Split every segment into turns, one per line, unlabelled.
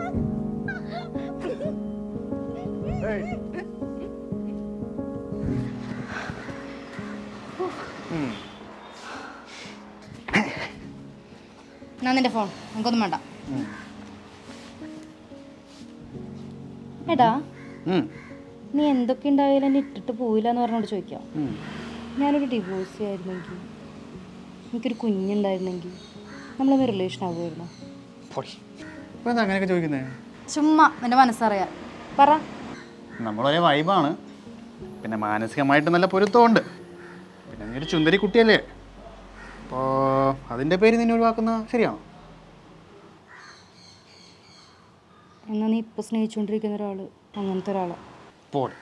ഞാൻ നിന്റെ ഫോൺ നമുക്കൊന്നും വേണ്ട എടാ
ഉം.
നീ എന്തൊക്കെ ഉണ്ടായാലും എന്നെ ഇട്ടിട്ട് പോയില്ല എന്ന് പറഞ്ഞോട് ചോദിക്കാം
ഉം.
ഞാനൊരു ഡിവോഴ്സ് ആയിരുന്നെങ്കിൽ എനിക്കൊരു കുഞ്ഞുണ്ടായിരുന്നെങ്കിൽ നമ്മളൊന്ന് റിലേഷൻ ആകുമായിരുന്നു
പൊടി. ഇപ്പൊ എന്താ അങ്ങനെയൊക്കെ ചോദിക്കുന്നേ
ചുമ്മാ നിന്റെ മനസ്സറിയാം പറ
നമ്മളൊരേ വൈബാണ് പിന്നെ മാനസികമായിട്ട് നല്ല പൊരുത്തമുണ്ട് പിന്നെ നീ ഒരു ചുന്ദരി കുട്ടിയല്ലേ അപ്പോൾ അതിൻ്റെ പേര് നിന്നെ ഒഴിവാക്കുന്ന ശരിയാണോ
എന്നാ നീ ഇപ്പൊ സ്നേഹിച്ചുകൊണ്ടിരിക്കുന്ന ഒരാള് അങ്ങനത്തെ ഒരാളാ
പോൾ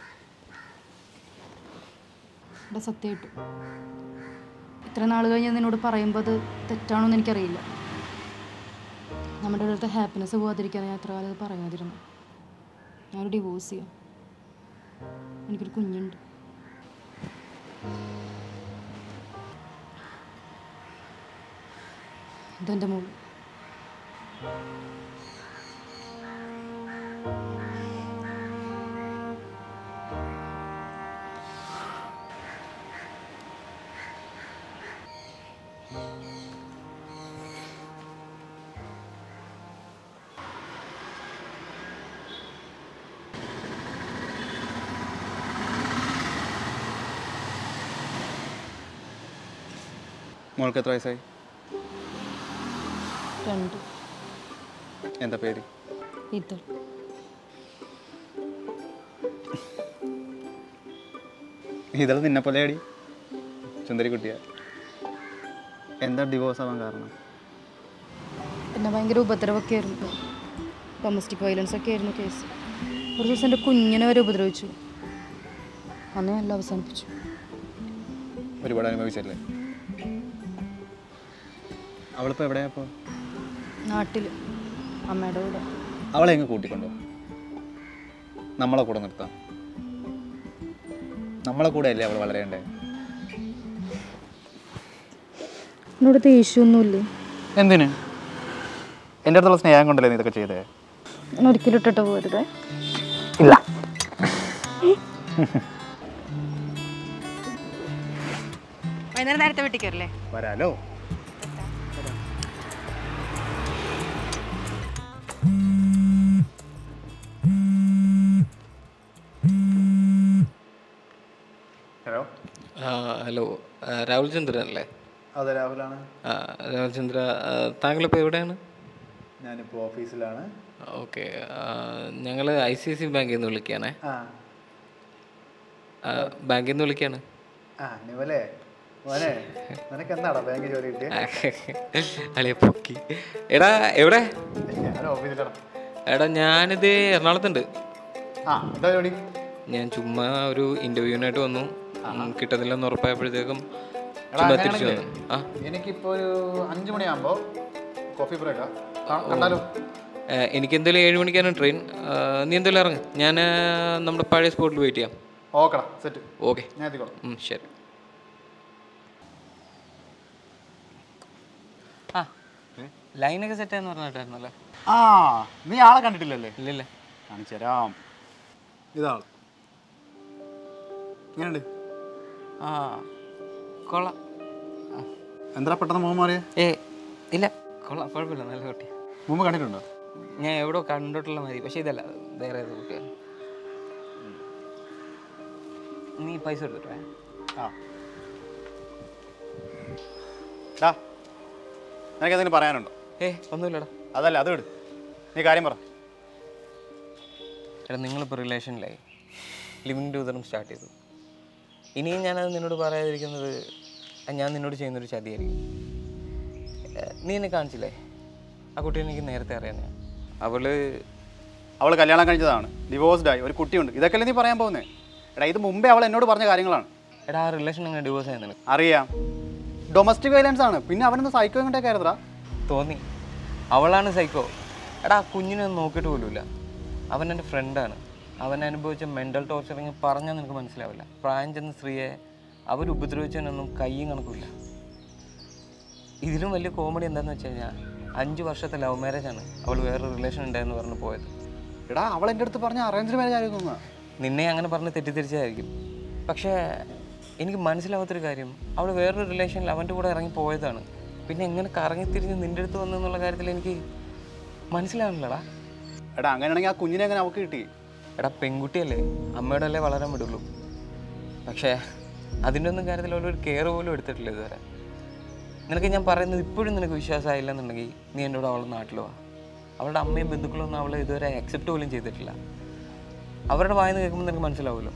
ഇവിടെ സത്യമായിട്ട് ഇത്ര നാൾ കഴിഞ്ഞ് നിന്നോട് പറയുമ്പോൾ അത് തെറ്റാണോ എന്ന് എനിക്കറിയില്ല നമ്മുടെ അടുത്ത് ഹാപ്പിനെസ് പോകാതിരിക്കാൻ ഞാൻ എത്ര കാലം അത് പറയാതിരുന്നു ഞാനൊരു ഡിവോഴ്സ് ചെയ്യാം എനിക്കൊരു കുഞ്ഞുണ്ട് ഇതെൻ്റെ മോൾ
മോൾക്ക് എത്ര വയസ്സായി
രണ്ട്
എന്താ പേര്
ഇത്
ഇതള് നിന്നെ പോലെ അടി ചുന്ദരി കുട്ടിയാ എന്താ ഡിവോഴ്സ് ആവാൻ കാരണം
പിന്നെ ഭയങ്കര ഉപദ്രവമൊക്കെ ആയിരുന്നു ഡൊമസ്റ്റിക് വയലൻസ് ഒക്കെ ആയിരുന്നു കേസ് ഒരു ദിവസം എൻ്റെ കുഞ്ഞിനെ വരെ ഉപദ്രവിച്ചു അന്ന് എല്ലാം അവസാനിപ്പിച്ചു
ഒരുപാട് അനുഭവിച്ചല്ലേ അവളിപ്പോൾ എവിടെയാ ഇപ്പോൾ
നാട്ടിൽ അമ്മയുടെ കൂടെ
അവളെ എങ്ങ് കൂട്ടിക്കൊണ്ടോ നമ്മളെ കൂടെ നിർത്താം നമ്മളെ കൂടെ അല്ലേ അവൾ വളരേണ്ടേ
എന്നോട് ദേഷ്യമൊന്നുമില്ലേ
എന്തിന് എൻ്റെ അടുത്തുള്ള സ്നേഹം കൊണ്ടല്ലേ നീ ഇതൊക്കെ ചെയ്തേ
ഞാൻ ഒരിക്കലും ഇട്ടിട്ട് പോരുതേ
ഇല്ല
വൈകുന്നേരം നേരത്തെ വീട്ടിൽ കയറില്ലേ
വരാലോ ഹലോ
ആ, ഹലോ ആ, രാഹുൽ ചന്ദ്രൻ അല്ലേ
അതെ രാഹുലാണ്
ആ, രാഹുൽ ചന്ദ്ര ആ, താങ്കളിപ്പോൾ എവിടെയാണ്
ഞാനിപ്പോൾ ഓഫീസിലാണ്
ഓക്കെ ഞങ്ങൾ ഐ സി ഐ സി ബാങ്കിൽ നിന്ന് വിളിക്കുകയാണേ
ആ
ആ, ബാങ്കിൽ നിന്ന് വിളിക്കുകയാണ്
ആ നിവലേ മോനെ നിനക്ക് എന്താടാ ബാങ്ക് ജോലി കിട്ടിയ
അളിയ പൊക്കി എടാ എവിടെ
ഞാൻ ഓഫീസിലാണ്
എടാ ഞാനിത് എറണാകുളത്തുണ്ട്
ആ എന്താ ജോലി
ഞാൻ ചുമ്മാ ഒരു ഇൻ്റർവ്യൂവിനായിട്ട് വന്നു ഉം, കിട്ടുന്നില്ലെന്ന് ഉറപ്പായപ്പോഴത്തേക്കും
എടാ,
ചുമ്മാ തിരിച്ചു
അങ്ങനെയാണെങ്കിലേ,
വന്നു ആ
എനിക്കിപ്പോൾ ഒരു അഞ്ച് മണിയാകുമ്പോൾ കോഫി ബ്രേക്കാ കണ്ടാലോ
ആ, എനിക്ക് എന്തായാലും ഏഴ് മണിക്കാണ് ട്രെയിൻ ആ, നീ എന്തായാലും ഇറങ്ങ് ഞാൻ ആ, നമ്മുടെ പഴയ സ്പോട്ടിൽ വെയിറ്റ് ചെയ്യാം
ഓക്കെടാ സെറ്റ്
ഓക്കെ
ഞാൻ എത്തിക്കോളാം
ഉം, ശരി ആ ലൈനൊക്കെ സെറ്റ് ആയെന്ന് പറഞ്ഞിട്ടായിരുന്നല്ലോ
ആ നീ ആളെ കണ്ടിട്ടില്ലല്ലേ
ഇല്ലല്ലേ
കാണിച്ചു തരാം ഇതാള് എങ്ങനെയുണ്ട്
ആ കൊള്ളാം
എന്താ പെട്ടെന്ന് മുഖം മാറിയ
ഏ ഇല്ല കൊള്ളാം കുഴപ്പമില്ല നല്ല കുട്ടി
മുമ്പ് കണ്ടിട്ടുണ്ടോ
ഞാൻ എവിടെ കണ്ടിട്ടുള്ള മതി പക്ഷേ ഇതല്ല വേറെ ഏത് കുട്ടിയാണ് നീ പൈസ എടുത്തിട്ടേ
ആ ഡാ നിനക്ക് എന്തെങ്കിലും പറയാനുണ്ടോ
ഏ ഒന്നുമില്ലടാ
അതല്ല അത് വിട് നീ കാര്യം പറ
എടാ നിങ്ങളിപ്പോൾ റിലേഷനിലായി ലിവിങ് ടൂതറും സ്റ്റാർട്ട് ചെയ്തു ഇനിയും ഞാനത് നിന്നോട് പറയാതിരിക്കുന്നത് അത് ഞാൻ നിന്നോട് ചെയ്യുന്നൊരു ചതിയായിരിക്കും ഏ, നീ എന്നെ കാണിച്ചില്ലേ ആ കുട്ടി എനിക്ക് നേരത്തെ അറിയാം ഞാൻ അവള്
അവൾ കല്യാണം കഴിച്ചതാണ് ഡിവോഴ്സ്ഡ് ആയി ഒരു കുട്ടിയുണ്ട് ഇതൊക്കെയല്ലേ നീ പറയാൻ പോകുന്നേ എടാ ഇത് മുമ്പേ അവൾ എന്നോട് പറഞ്ഞ കാര്യങ്ങളാണ്
എടാ ആ റിലേഷൻ അങ്ങനെ ഡിവോഴ്സ് ചെയ്യാൻ നിനക്ക്
അറിയാം ഡൊമസ്റ്റിക് വയലൻസ് ആണ് പിന്നെ അവനൊന്ന് സൈക്കോ ഇങ്ങോട്ടേക്ക് ആയിരുന്നടാ
തോന്നി അവളാണ് സൈക്കോ എടാ ആ കുഞ്ഞിനെ ഒന്നും നോക്കിയിട്ട് പോലുമില്ല അവൻ എൻ്റെ ഫ്രണ്ടാണ് അവൻ അനുഭവിച്ച മെൻ്റൽ ടോർച്ചറിങ് പറഞ്ഞാൽ നിനക്ക് മനസ്സിലാവില്ല പ്രായം ചെന്ന സ്ത്രീയെ അവർ ഉപദ്രവിച്ചതിനൊന്നും കയ്യും കണക്കില്ല ഇതിലും വലിയ കോമഡി എന്താണെന്ന് വെച്ച് കഴിഞ്ഞാൽ അഞ്ച് വർഷത്തെ ലവ് മാരേജ് ആണ് അവൾ വേറൊരു റിലേഷൻ ഉണ്ടായെന്ന് പറഞ്ഞ് പോയത്
എടാ അവൾ എൻ്റെ അടുത്ത് പറഞ്ഞ അറേഞ്ച് മാരേജ് ആയിരുന്നു തോന്നുക
നിന്നെ അങ്ങനെ പറഞ്ഞ് തെറ്റിദ്ധരിച്ചതായിരിക്കും പക്ഷേ എനിക്ക് മനസ്സിലാവാത്തൊരു കാര്യം അവൾ വേറൊരു റിലേഷനിൽ അവൻ്റെ കൂടെ ഇറങ്ങി പോയതാണ് പിന്നെ എങ്ങനെ കറങ്ങി തിരിഞ്ഞ് നിൻ്റെ അടുത്ത് വന്നു എന്നുള്ള കാര്യത്തിൽ എനിക്ക് മനസ്സിലാവുന്നില്ലടാ
എടാ അങ്ങനെയാണെങ്കിൽ ആ കുഞ്ഞിനെ എങ്ങനെ അവൾക്ക് കിട്ടി
എടാ പെൺകുട്ടിയല്ലേ അമ്മയുടെ അല്ലേ വളരാൻ വിടുള്ളൂ പക്ഷേ അതിൻ്റെ ഒന്നും കാര്യത്തിൽ അവൾ ഒരു കെയർ പോലും എടുത്തിട്ടില്ല ഇതുവരെ നിനക്ക് ഞാൻ പറയുന്നത് ഇപ്പോഴും നിനക്ക് വിശ്വാസമായില്ല എന്നുണ്ടെങ്കിൽ നീ എന്നോട് അവളുടെ നാട്ടിൽ വാ അവളുടെ അമ്മയും ബന്ധുക്കളും ഒന്നും അവളെ ഇതുവരെ അക്സെപ്റ്റ് പോലും ചെയ്തിട്ടില്ല അവരുടെ വായന കേൾക്കുമ്പോൾ നിനക്ക് മനസ്സിലാവുമല്ലോ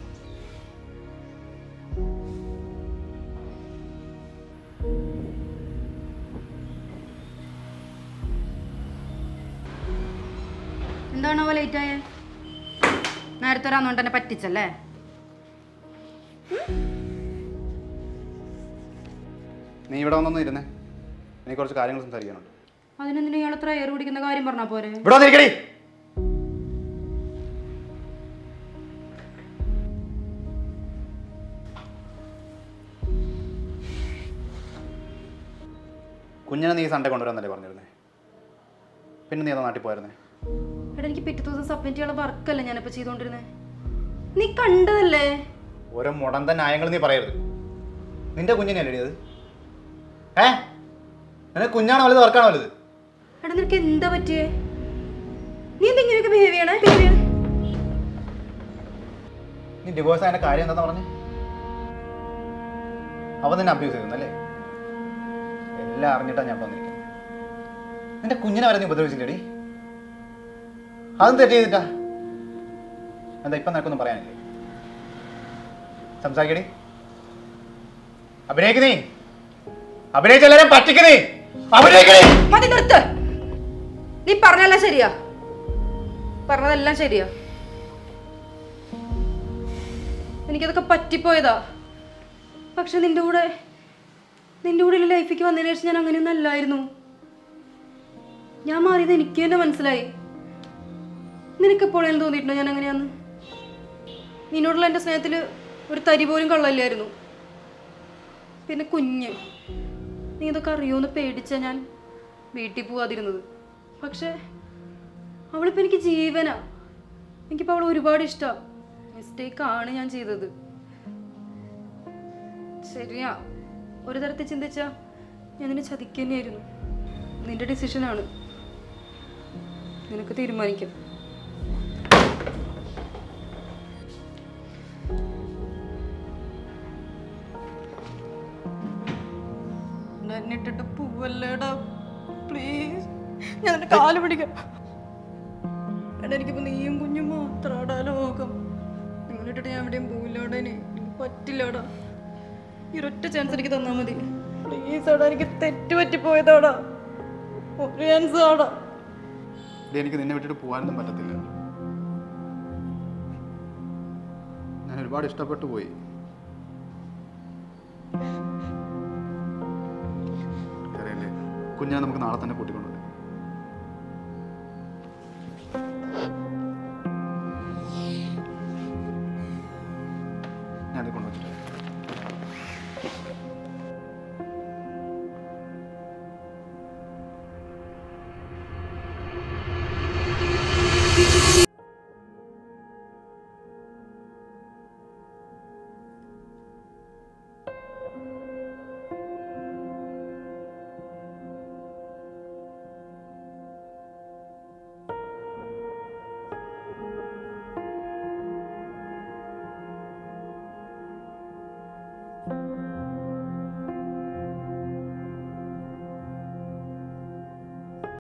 എന്താണോ ലേറ്റ് ആയേ നേരത്തെ വരാന്നോണ്ട് എന്നെ പറ്റിച്ചല്ലേ
നീ ഇവിടെ വന്നൊന്നും ഇരുന്നേ എനിക്ക് കുറച്ച് കാര്യങ്ങൾ സംസാരിക്കാനുണ്ട്
അതിനെന്തിനാ ഇയാൾ എത്ര എയർ പിടിക്കുന്ന കാര്യം പറഞ്ഞാ പോരെ
ഇവിടെ വന്നിരിക്കടി കുഞ്ഞിനെ നീ സൺഡേ കൊണ്ടുവരാന്നല്ലേ പറഞ്ഞിരുന്നേ പിന്നെ നീ അതാ നാട്ടിൽ പോയിരുന്നേ
എടാ എനിക്ക് പിറ്റേ ദിവസം സബ്മിറ്റ് ചെയ്യാനുള്ള വർക്കല്ല ഞാനിപ്പോ ചെയ്തോണ്ടിരുന്നേ നീ കണ്ടതല്ലേ
ഓരോ മുടന്ത ന്യായങ്ങൾ നീ പറയരുത് നിന്റെ കുഞ്ഞിനെ അല്ലേ അത് ഏ നിനക്ക് കുഞ്ഞാണോ വലുത് വർക്കാണോ വലുത്
എടാ നിനക്ക് എന്താ പറ്റിയേ നീ എന്താ ഇങ്ങനെയൊക്കെ ബിഹേവ് ചെയ്യണേ ബിഹേവ് ചെയ്യണേ
നീ ഡിവോഴ്സ് ആയതിന്റെ കാര്യം എന്താന്ന് പറഞ്ഞു അവൻ നിന്നെ അബ്യൂസ് ചെയ്യുന്നല്ലേ എല്ലാം അറിഞ്ഞിട്ടാ ഞാൻ വന്നിരിക്കുന്നത് നിന്റെ കുഞ്ഞിനെ വരെ നീ ഉപദ്രവിച്ചില്ലേടി അതും തെറ്റ് ചെയ്തിട്ടാ എന്താ ഇപ്പം നിനക്കൊന്നും പറയാനില്ലേ സംസാരിക്കടി അഭിനയിക്കുന്നേ അഭിനയിച്ചെല്ലാരും പറ്റിക്കുന്നേ അഭിനയിക്കണേ
മതി നിർത്ത് നീ പറഞ്ഞതെല്ലാം ശരിയാ പറഞ്ഞതെല്ലാം ശരിയാ എനിക്കതൊക്കെ പറ്റിപ്പോയതാ പക്ഷെ നിന്റെ കൂടെ നിന്റെ കൂടെ ലൈഫിലേക്ക് വന്നതിന് ശേഷം ഞാൻ അങ്ങനെയൊന്നും അല്ലായിരുന്നു ഞാൻ മാറിയത് എനിക്ക് തന്നെ മനസ്സിലായി നിനക്ക് എപ്പോഴേലും തോന്നിയിട്ടുണ്ടോ ഞാൻ അങ്ങനെയാന്ന് നിന്നോടുള്ള എൻ്റെ സ്നേഹത്തിൽ ഒരു തരി പോലും കള്ളല്ലായിരുന്നു പിന്നെ കുഞ്ഞ് നീ ഇതൊക്കെ അറിയുമെന്ന് പേടിച്ച ഞാൻ വീട്ടിൽ പോവാതിരുന്നത് പക്ഷേ അവളിപ്പോൾ എനിക്ക് ജീവനാ എനിക്കിപ്പോൾ അവൾ ഒരുപാട് ഇഷ്ടമാണ് മിസ്റ്റേക്കാണ് ഞാൻ ചെയ്തത് ശരിയാ ഒരു തരത്തിൽ ചിന്തിച്ചാ ഞാൻ നിന്നെ ചതിക്കുക തന്നെയായിരുന്നു നിന്റെ ഡിസിഷനാണ് നിനക്ക് തീരുമാനിക്കാം എടാ, എന്നെ ഇട്ടിട്ട് പോവല്ലേടാ പ്ലീസ് ഞാൻ നിന്റെ കാല് പിടിക്കാം എടാ എനിക്കിപ്പോ നീയും കുഞ്ഞും മാത്രാടാ ലോകം നിങ്ങളെ ഇട്ടിട്ട് ഞാൻ എവിടെയും പോവില്ലാടാ ഇനി എനിക്ക് പറ്റില്ലടാ ഈ ഒരൊറ്റ ചാൻസ് എനിക്ക് തന്നാ മതി പ്ലീസ് എടാ എനിക്ക് തെറ്റ് പറ്റിപ്പോയതാടാ ഒരു ചാൻസ് ആടാ
ഡേ, എനിക്ക് നിന്നെ വിട്ടിട്ട് പോകാനൊന്നും പറ്റത്തില്ല ഞാൻ ഒരുപാട് ഇഷ്ടപ്പെട്ടു പോയി അറിയില്ലേ കുഞ്ഞിനെ നമുക്ക് നാളെ തന്നെ കൂട്ടിക്കൊണ്ടു